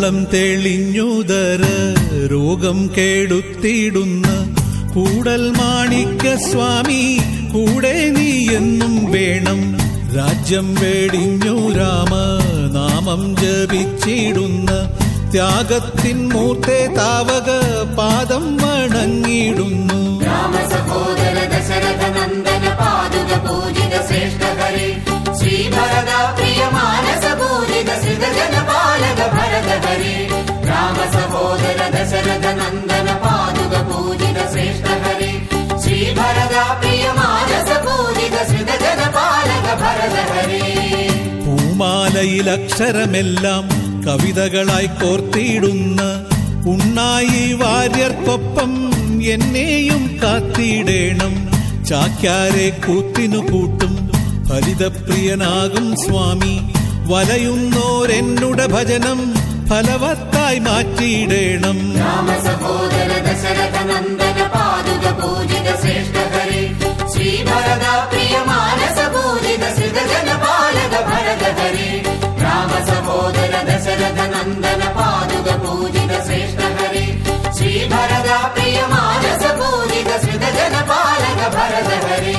ഉള്ളം തെളിഞ്ഞുതര രോഗം കേടുത്തിടുന്ന കൂടൽ മാണിക്യ സ്വാമി കൂടെ നീ എന്നും വേണം രാജ്യം വേടിഞ്ഞു രാമ നാമം ജപിച്ചിടുന്ന ത്യാഗത്തിൻ മൂർത്തെ താവക പാദം വണങ്ങിടുന്നു രാമ സഹോദര ദശരഥ നന്ദന പാതുക പൂജിത ശ്രേഷ്ഠ ഹരേ ശ്രീഭരത പ്രിയ മാനസ പൂജിത ശ്രിതജന പാലക ഭരത ഹരേ രാമ സഹോദര ദശരഥ നന്ദന പാതുക പൂജിത ശ്രേഷ്ഠ ഹരേ ശ്രീഭരത പ്രിയ മാനസ പൂജിത ശ്രിതജന പാലക ഭരത ഹരേ പൂമാലയിൽ അക്ഷരമെല്ലാം കവിതകളായി കോർത്തിടുന്ന ഉണ്ണായി വാര്യർക്കൊപ്പം എന്നെയും കാത്തിടേണം ചാക്യാരെ കൂത്തിനു കൂട്ടും ഫലിതപ്രിയനാകും സ്വാമി വലയുന്നോരെന്നുടെ ഭജനം ഫലവത്തായി മാറ്റിയിടേണം രാമ സഹോദര ദശരഥ നന്ദന പാതുക പൂജിത ശ്രേഷ്ഠ ഹരേ ശ്രീഭരത പ്രിയ മാനസ പൂജിത ശ്രിതജന പാലക ഭരത ഹരേ രാമ സഹോദര ദശരഥ നന്ദന പാതുക പൂജിത ശ്രേഷ്ഠ ഹരേ ശ്രീഭരത പ്രിയ മാനസ പൂജിത ശ്രിതജന പാലക ഭരത ഹരേ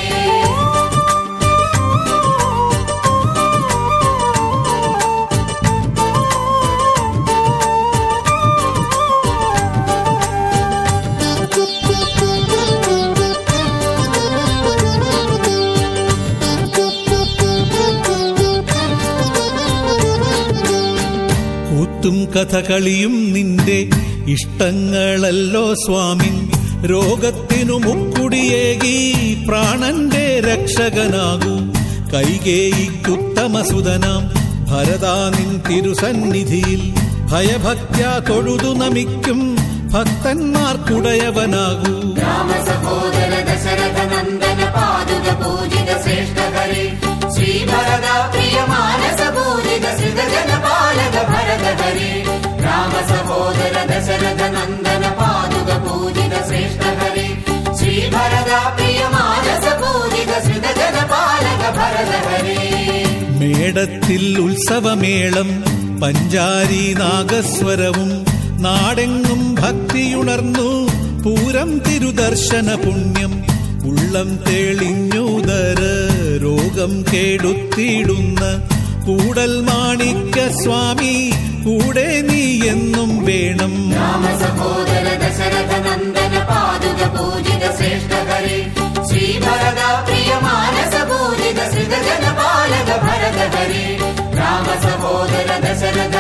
കൂത്തും കഥകളിയും നിന്റെ ഇഷ്ടങ്ങളല്ലോ സ്വാമിൻ രോഗത്തിനു മുക്കുടിയേകി പ്രാണന്റെ രക്ഷകനാകൂ കൈകേയിക്കുത്തമസുതനാം ഭരതാനിൻ തിരുസന്നിധിയിൽ ഭയഭക്ത്യാ തൊഴുതു നമിക്കും ഭക്തന്മാർക്കുടയവനാകൂ രാമ സഹോദര ദശരഥ നന്ദന പാതുക പൂജിത ശ്രേഷ്ഠ ഹരേ ശ്രീഭരത പ്രിയ മാനസ പൂജിത ശ്രിതജന പാലക ഭരത ഹരേ രാമ സഹോദര ദശരഥ നന്ദന പാതുക പൂജിത ശ്രേഷ്ഠ ഹരേ ശ്രീഭരത പ്രിയ മാനസ പൂജിത ശ്രിതജന പാലക ഭരത ഹരേ മേടത്തിൽ ഉത്സവമേളം പഞ്ചാരി നാഗസ്വരവും നാടെങ്ങും ഭക്തിയുണർന്നു പൂരം തിരുദർശന പുണ്യം ഉള്ളം തെളിഞ്ഞുതര രോഗം കേടുത്തിടുന്ന കൂടൽ മാണിക്യ സ്വാമി കൂടെ നീ എന്നും വേണം രാമ സഹോദര ദശരഥ നന്ദന പാതുക പൂജിത ശ്രേഷ്ഠ ഹരേ ശ്രീഭരത പ്രിയ മാനസ പൂജിത ശ്രിതജന പാലക ഭരത ഹരേ രാമ സഹോദര ദശരഥ